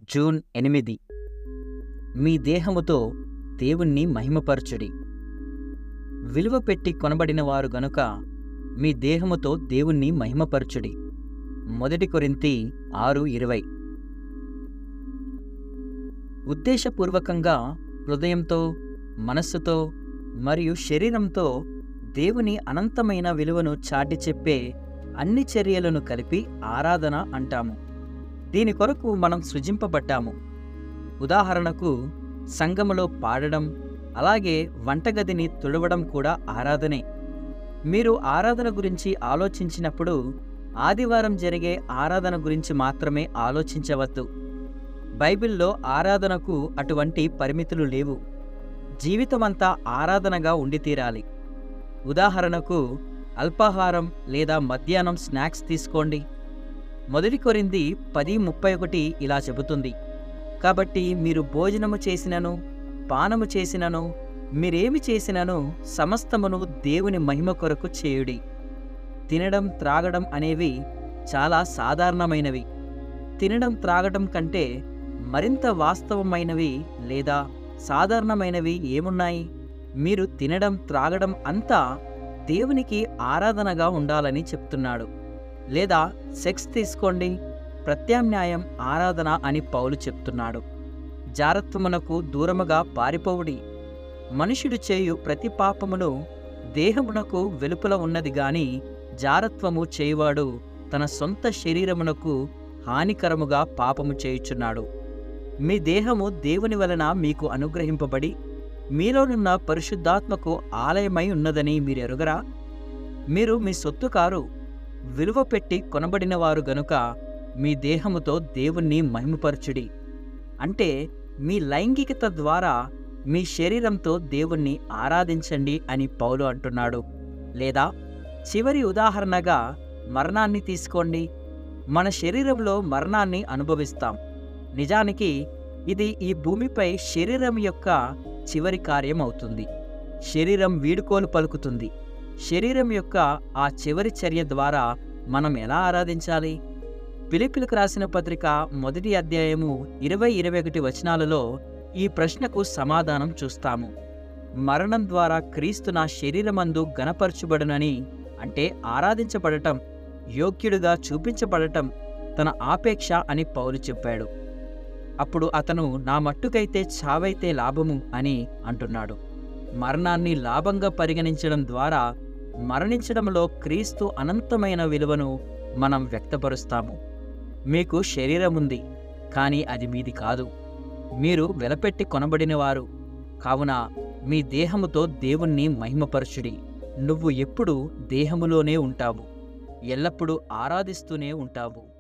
June ఎనిమిది మీ దేహముతో దేవుణ్ణి మహిమపరచుడి విలువ పెట్టి కొనబడిన వారు గనుక మీ దేహముతో దేవుణ్ణి మహిమపరచుడి మొదటి కొరింతి ఆరు ఇరవై ఉద్దేశపూర్వకంగా హృదయంతో మనస్సుతో మరియు శరీరంతో దేవుని అనంతమైన విలువను చాటి చెప్పే అన్ని చర్యలను కలిపి ఆరాధన అంటాము దీని కొరకు మనం సృజింపబడ్డాము ఉదాహరణకు సంగములో పాడడం అలాగే వంటగదిని తుడవడం కూడా ఆరాధనే మీరు ఆరాధన గురించి ఆలోచించినప్పుడు ఆదివారం జరిగే ఆరాధన గురించి మాత్రమే ఆలోచించవద్దు బైబిల్లో ఆరాధనకు అటువంటి పరిమితులు లేవు జీవితమంతా ఆరాధనగా ఉండి తీరాలి ఉదాహరణకు అల్పాహారం లేదా మధ్యాహ్నం స్నాక్స్ తీసుకోండి మొదటి కొరింది పది ముప్పై ఒకటి ఇలా చెబుతుంది కాబట్టి మీరు భోజనము చేసినను పానము చేసినను మీరేమి చేసినను సమస్తమును దేవుని మహిమ కొరకు చేయుడి తినడం త్రాగడం అనేవి చాలా సాధారణమైనవి తినడం త్రాగడం కంటే మరింత వాస్తవమైనవి లేదా సాధారణమైనవి ఏమున్నాయి మీరు తినడం త్రాగడం అంతా దేవునికి ఆరాధనగా ఉండాలని చెప్తున్నాడు లేదా సెక్స్ తీసుకోండి ప్రత్యామ్నాయం ఆరాధన అని పౌలు చెప్తున్నాడు జారత్వమునకు దూరముగా పారిపోవుడి మనుషుడు చేయు ప్రతి పాపమును దేహమునకు వెలుపల ఉన్నది గాని జారత్వము చేయువాడు తన సొంత శరీరమునకు హానికరముగా పాపము చేయుచున్నాడు మీ దేహము దేవుని వలన మీకు అనుగ్రహింపబడి మీలోనున్న పరిశుద్ధాత్మకు ఆలయమై ఉన్నదని మీరు ఎరుగరా మీరు మీ సొత్తు కారు విలువ పెట్టి కొనబడినవారు గనుక మీ దేహముతో దేవుణ్ణి మహిమపరచుడి అంటే మీ లైంగికత ద్వారా మీ శరీరంతో దేవుణ్ణి ఆరాధించండి అని పౌలు అంటున్నాడు లేదా చివరి ఉదాహరణగా మరణాన్ని తీసుకోండి మన శరీరంలో మరణాన్ని అనుభవిస్తాం నిజానికి ఇది ఈ భూమిపై శరీరం యొక్క చివరి కార్యం అవుతుంది శరీరం వీడుకోలు పలుకుతుంది శరీరం యొక్క ఆ చివరి చర్య ద్వారా మనం ఎలా ఆరాధించాలి పిలిపిలకు రాసిన పత్రిక మొదటి అధ్యాయము ఇరవై ఇరవై ఒకటి వచనాలలో ఈ ప్రశ్నకు సమాధానం చూస్తాము మరణం ద్వారా క్రీస్తు నా శరీరమందు గనపరచుబడునని అంటే ఆరాధించబడటం యోగ్యుడుగా చూపించబడటం తన ఆపేక్ష అని పౌలు చెప్పాడు అప్పుడు అతను నా మట్టుకైతే చావైతే లాభము అని అంటున్నాడు మరణాన్ని లాభంగా పరిగణించడం ద్వారా మరణించడంలో క్రీస్తు అనంతమైన విలువను మనం వ్యక్తపరుస్తాము మీకు శరీరం ఉంది కానీ అది మీది కాదు మీరు వెలపెట్టి కొనబడినవారు కావున మీ దేహముతో దేవుణ్ణి మహిమపరచుడి నువ్వు ఎప్పుడు దేహములోనే ఉంటావు ఎల్లప్పుడూ ఆరాధిస్తూనే ఉంటావు